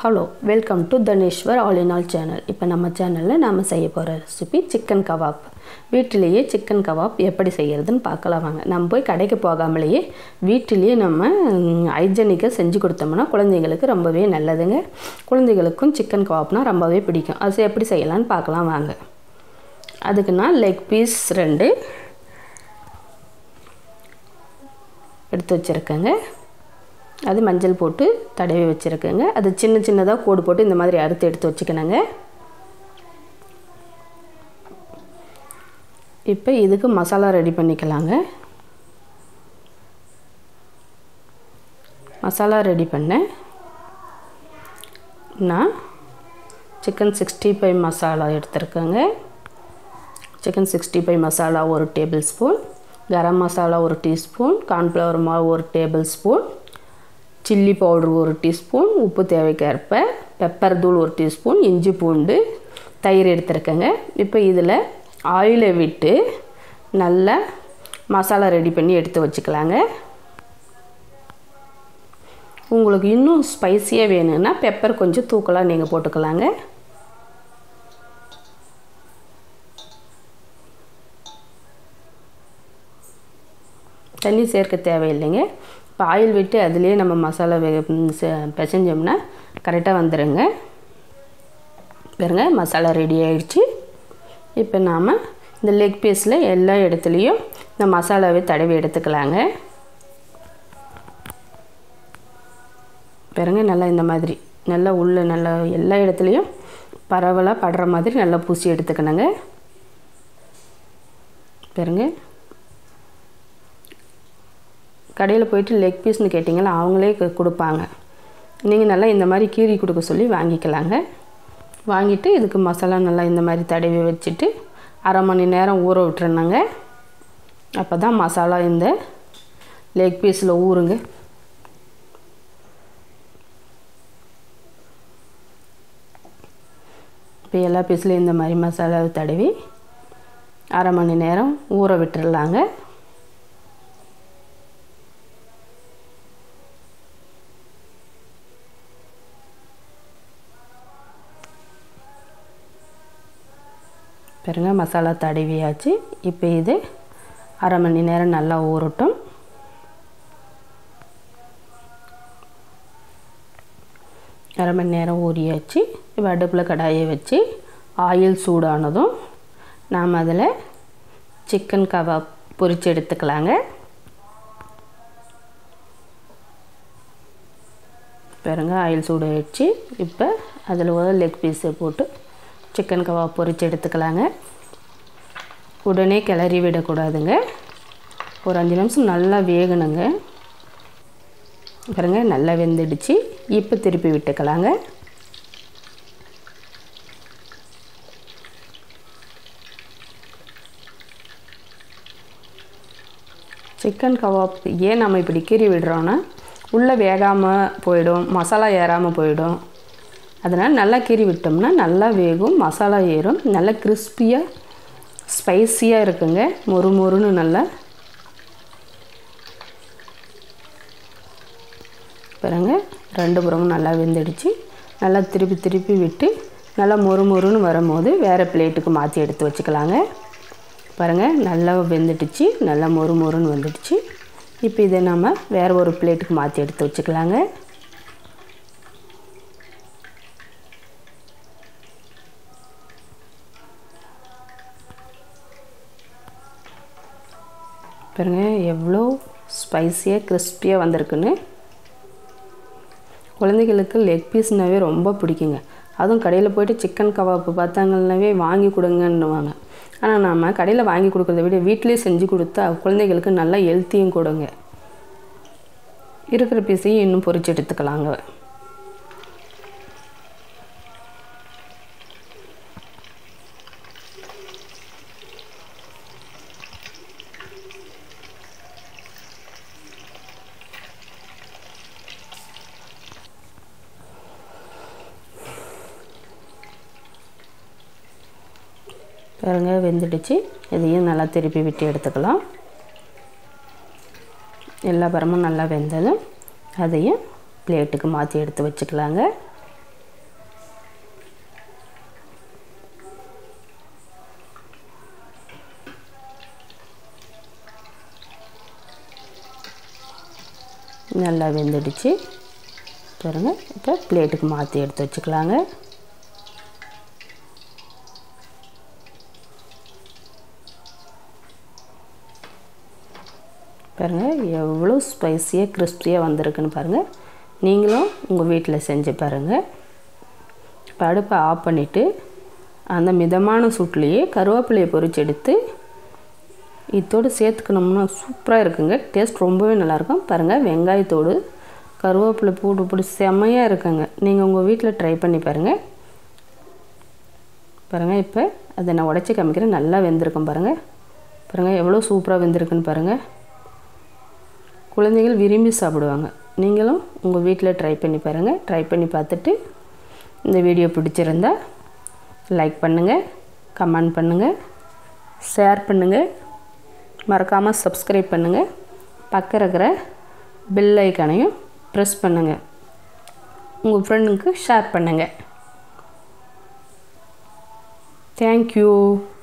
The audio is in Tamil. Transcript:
hello welcome to Dhaneswar all in all channel இப்போ நம்ம சேனலில் நாம் செய்ய போகிற ரெசிபி சிக்கன் கபாப் வீட்டிலேயே சிக்கன் கபாப் எப்படி செய்கிறதுன்னு பார்க்கலாம் வாங்க நம்ம போய் கடைக்கு போகாமலேயே வீட்டிலேயே நம்ம ஹைஜனிக்காக செஞ்சு கொடுத்தோம்னா குழந்தைங்களுக்கு ரொம்பவே நல்லதுங்க குழந்தைகளுக்கும் சிக்கன் கபாப்னா ரொம்பவே பிடிக்கும் அது எப்படி செய்யலான்னு பார்க்கலாம் வாங்க அதுக்கு நான் லெக் பீஸ் ரெண்டு எடுத்து வச்சுருக்கேங்க அது மஞ்சள் போட்டு தடவி வச்சுருக்கேங்க அது சின்ன சின்னதாக கோடு போட்டு இந்த மாதிரி அறுத்து எடுத்து வச்சுக்கணுங்க இப்போ இதுக்கு மசாலா ரெடி பண்ணிக்கலாங்க மசாலா ரெடி பண்ணேன் நான் சிக்கன் சிக்ஸ்டி ஃபைவ் மசாலா எடுத்துருக்கேங்க சிக்கன் சிக்ஸ்டி ஃபைவ் மசாலா ஒரு டேபிள் ஸ்பூன் கரம் மசாலா ஒரு டீஸ்பூன் கார்ன்ஃப்ளவர் மாவு ஒரு டேபிள் ஸ்பூன் சில்லி பவுட்ரு ஒரு டீஸ்பூன் உப்பு தேவைக்கேற்ப பெப்பர் தூள் ஒரு டீஸ்பூன் இஞ்சி பூண்டு தயிர் எடுத்துருக்கேங்க இப்போ இதில் ஆயிலை விட்டு நல்லா மசாலா ரெடி பண்ணி எடுத்து வச்சுக்கலாங்க உங்களுக்கு இன்னும் ஸ்பைஸியாக வேணும்னா பெப்பர் கொஞ்சம் தூக்கலாக நீங்கள் போட்டுக்கலாங்க தண்ணி சேர்க்க தேவையில்லைங்க இப்போ ஆயில் விட்டு அதுலேயே நம்ம மசாலா வே பிசைஞ்சோம்னா கரெக்டாக வந்துடுங்க பாருங்க மசாலா ரெடி ஆகிடுச்சு இப்போ நாம் இந்த லெக் பீஸில் எல்லா இடத்துலையும் இந்த மசாலாவை தடவி எடுத்துக்கலாங்க பாருங்க நல்லா இந்த மாதிரி நல்லா உள்ள நல்லா எல்லா இடத்துலையும் பரவலாக படுற மாதிரி நல்லா பூசி எடுத்துக்கணுங்க பாருங்க கடையில் போயிட்டு லெக் பீஸ்னு கேட்டிங்களா அவங்களே கொடுப்பாங்க நீங்கள் நல்லா இந்த மாதிரி கீறி கொடுக்க சொல்லி வாங்கிக்கலாங்க வாங்கிட்டு இதுக்கு மசாலா நல்லா இந்த மாதிரி தடவி வச்சுட்டு அரை மணி நேரம் ஊற விட்டுருணுங்க அப்போ தான் மசாலா இந்த லெக் பீஸில் ஊறுங்க இப்போ எல்லா பீஸ்லேயும் இந்த மாதிரி மசாலாவை தடவி அரை மணி நேரம் ஊற விட்டுறலாங்க பாருங்க மசாலா தடவியாச்சு இப்போ இது அரை மணி நேரம் நல்லா ஊறட்டும் அரை மணி நேரம் ஊறியாச்சு இப்போ அடுப்பில் கடாயை வச்சு ஆயில் சூடானதும் நாம் அதில் சிக்கன் கபாப் பொரித்து எடுத்துக்கலாங்க பாருங்க ஆயில் சூடாயிடுச்சு இப்போ அதில் ஒரு லெக் பீஸை போட்டு சிக்கன் கபாப் பொரித்து எடுத்துக்கலாங்க உடனே கிளறி விடக்கூடாதுங்க ஒரு அஞ்சு நிமிஷம் நல்லா வேகணுங்க பாருங்க நல்லா வெந்துடுச்சு இப்போ திருப்பி விட்டுக்கலாங்க சிக்கன் கபாப் ஏன் நம்ம இப்படி கீறி விடுறோன்னா உள்ளே வேகாமல் போயிடும் மசாலா ஏறாமல் போயிடும் அதனால் நல்லா கீறி விட்டோம்னா நல்லா வேகும் மசாலா ஏறும் நல்லா கிறிஸ்பியாக ஸ்பைஸியாக இருக்குங்க மொறு மொறுன்னு நல்லா பாருங்க ரெண்டு புறமும் நல்லா வெந்துடுச்சு நல்லா திருப்பி திருப்பி விட்டு நல்லா மொறு மொறுன்னு வரும்போது வேறு பிளேட்டுக்கு மாற்றி எடுத்து வச்சுக்கலாங்க பாருங்கள் நல்லா வெந்துடுச்சு நல்லா மொறு மொறுன்னு வந்துடுச்சு இப்போ இதை நம்ம வேறு ஒரு பிளேட்டுக்கு மாற்றி எடுத்து வச்சுக்கலாங்க பாருங்க எவ்வளோ ஸ்பைஸியாக கிறிஸ்பியாக வந்திருக்குன்னு குழந்தைகளுக்கு லெக் பீஸ்னாவே ரொம்ப பிடிக்குங்க அதுவும் கடையில் போயிட்டு சிக்கன் கபாப்பு பார்த்தாங்கன்னாவே வாங்கி கொடுங்கன்னுவாங்க ஆனால் நாம் கடையில் வாங்கி கொடுக்குறத விட வீட்டிலே செஞ்சு கொடுத்தா குழந்தைகளுக்கு நல்லா ஹெல்த்தியும் கொடுங்க இருக்கிற பீஸையும் இன்னும் பொரிச்சு எடுத்துக்கலாங்க பாருங்க வெந்துடுச்சு இதையும் நல்லா திருப்பி விட்டு எடுத்துக்கலாம் எல்லா பரமும் நல்லா வெந்ததும் அதையும் பிளேட்டுக்கு மாற்றி எடுத்து வச்சுக்கலாங்க நல்லா வெந்துடுச்சு பாருங்க இப்போ பிளேட்டுக்கு மாற்றி எடுத்து வச்சுக்கலாங்க பாருங்கள் எவ்வளோ ஸ்பைஸியாக கிறிஸ்பியாக வந்திருக்குன்னு பாருங்கள் நீங்களும் உங்கள் வீட்டில் செஞ்சு பாருங்கள் இப்போ அடுப்பை ஆஃப் பண்ணிவிட்டு அந்த மிதமான சூட்லேயே கருவேப்பிலையை பொரிச்சு எடுத்து இதோடு சேர்த்துக்கணும்னா சூப்பராக இருக்குங்க டேஸ்ட் ரொம்பவே நல்லாயிருக்கும் பாருங்கள் வெங்காயத்தோடு கருவேப்பிலை போட்டு போட்டு செம்மையாக இருக்குங்க நீங்கள் உங்கள் வீட்டில் ட்ரை பண்ணி பாருங்கள் பாருங்கள் இப்போ அதை நான் உடச்சி காமிக்கிறேன் நல்லா வெந்திருக்கும் பாருங்கள் பாருங்கள் எவ்வளோ சூப்பராக வெந்திருக்குன்னு பாருங்கள் குழந்தைகள் விரும்பி சாப்பிடுவாங்க நீங்களும் உங்கள் வீட்டில் ட்ரை பண்ணி பாருங்கள் ட்ரை பண்ணி பார்த்துட்டு இந்த வீடியோ பிடிச்சிருந்தா லைக் பண்ணுங்கள் கமெண்ட் பண்ணுங்கள் ஷேர் பண்ணுங்கள் மறக்காமல் சப்ஸ்கிரைப் பண்ணுங்கள் பக்கம் இருக்கிற பெல் ஐக்கானையும் ப்ரெஸ் பண்ணுங்கள் உங்கள் ஃப்ரெண்டுக்கு ஷேர் பண்ணுங்கள் தேங்க்யூ